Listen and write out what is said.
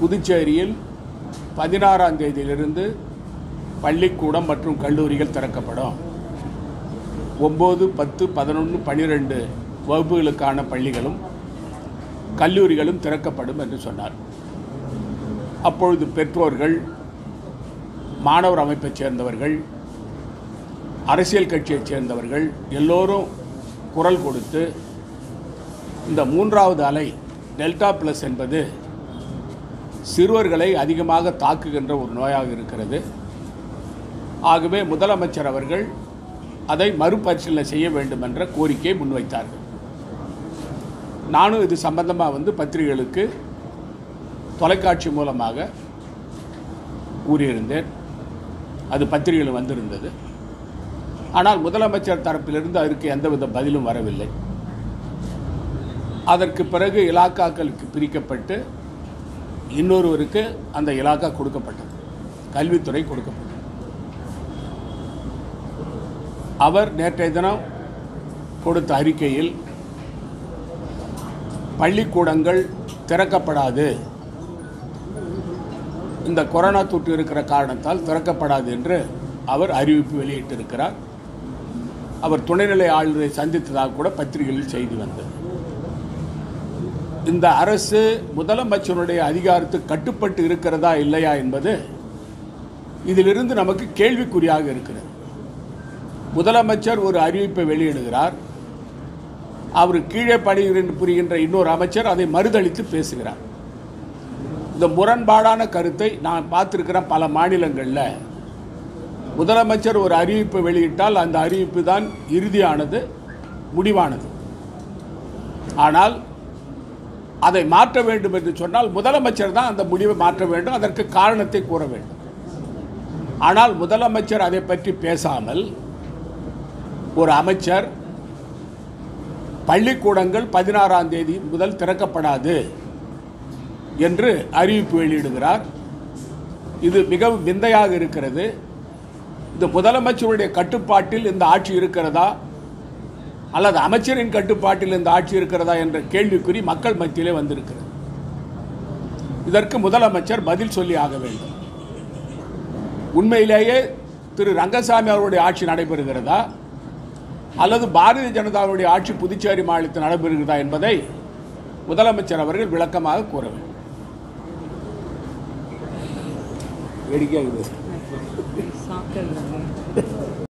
புதுச்சேரியில் பதினாறாம் தேதியிலிருந்து பள்ளிக்கூடம் மற்றும் கல்லூரிகள் திறக்கப்படும் ஒம்பது பத்து பதினொன்று பன்னிரெண்டு வகுப்புகளுக்கான பள்ளிகளும் கல்லூரிகளும் திறக்கப்படும் என்று சொன்னார் அப்பொழுது பெற்றோர்கள் மாணவர் அமைப்பைச் சேர்ந்தவர்கள் அரசியல் கட்சியைச் சேர்ந்தவர்கள் எல்லோரும் குரல் கொடுத்து இந்த மூன்றாவது அலை டெல்டா ப்ளஸ் என்பது சிறுவர்களை அதிகமாக தாக்குகின்ற ஒரு நோயாக இருக்கிறது ஆகவே முதலமைச்சர் அவர்கள் அதை மறுபரிசீலனை செய்ய வேண்டும் என்ற கோரிக்கையை முன்வைத்தார்கள் நானும் இது சம்பந்தமாக வந்து பத்திரிகைகளுக்கு தொலைக்காட்சி மூலமாக கூறியிருந்தேன் அது பத்திரிகையில் வந்திருந்தது ஆனால் முதலமைச்சர் தரப்பிலிருந்து அதற்கு எந்தவித பதிலும் வரவில்லை அதற்கு பிறகு இலாக்காக்களுக்கு பிரிக்கப்பட்டு இன்னொருவருக்கு அந்த இலாக்கா கொடுக்கப்பட்டது கல்வித்துறை கொடுக்கப்பட்டது அவர் நேற்றைய தினம் கொடுத்த அறிக்கையில் பள்ளிக்கூடங்கள் திறக்கப்படாது இந்த கொரோனா தொற்று இருக்கிற காரணத்தால் திறக்கப்படாது என்று அவர் அறிவிப்பு வெளியிட்டிருக்கிறார் அவர் துணைநிலை ஆளுநரை சந்தித்ததாக கூட பத்திரிகைகளில் செய்தி வந்தது இந்த அரசு முதலமைச்சருடைய அதிகாரத்துக்கு கட்டுப்பட்டு இருக்கிறதா இல்லையா என்பது இதிலிருந்து நமக்கு கேள்விக்குறியாக இருக்கிறது முதலமைச்சர் ஒரு அறிவிப்பை வெளியிடுகிறார் அவர் கீழே பணிகின்ற புரிகின்ற இன்னொரு அமைச்சர் அதை மறுதளித்து பேசுகிறார் இந்த முரண்பாடான கருத்தை நான் பார்த்துருக்கிறேன் பல மாநிலங்களில் முதலமைச்சர் ஒரு அறிவிப்பை வெளியிட்டால் அந்த அறிவிப்பு தான் இறுதியானது முடிவானது ஆனால் அதை மாற்ற வேண்டும் என்று சொன்னால் முதலமைச்சர் தான் அந்த முடிவை மாற்ற வேண்டும் அதற்கு காரணத்தை கூற வேண்டும் ஆனால் முதலமைச்சர் அதை பற்றி பேசாமல் ஒரு அமைச்சர் பள்ளிக்கூடங்கள் பதினாறாம் தேதி முதல் திறக்கப்படாது என்று அறிவிப்பு வெளியிடுகிறார் இது மிகவும் விந்தையாக இருக்கிறது இந்த முதலமைச்சருடைய கட்டுப்பாட்டில் இந்த ஆட்சி இருக்கிறதா அல்லது அமைச்சரின் கட்டுப்பாட்டில் இந்த ஆட்சி இருக்கிறதா என்ற கேள்விக்குறி மக்கள் மத்தியிலே வந்திருக்கிறது இதற்கு முதலமைச்சர் பதில் சொல்லி ஆக வேண்டும் உண்மையிலேயே திரு ரங்கசாமி அவருடைய ஆட்சி நடைபெறுகிறதா அல்லது பாரதிய ஜனதாவுடைய ஆட்சி புதுச்சேரி மாநிலத்தில் நடைபெறுகிறதா என்பதை முதலமைச்சர் அவர்கள் விளக்கமாக கூற வேண்டும் வேடிக்கையாக இருக்குது சாக்கடை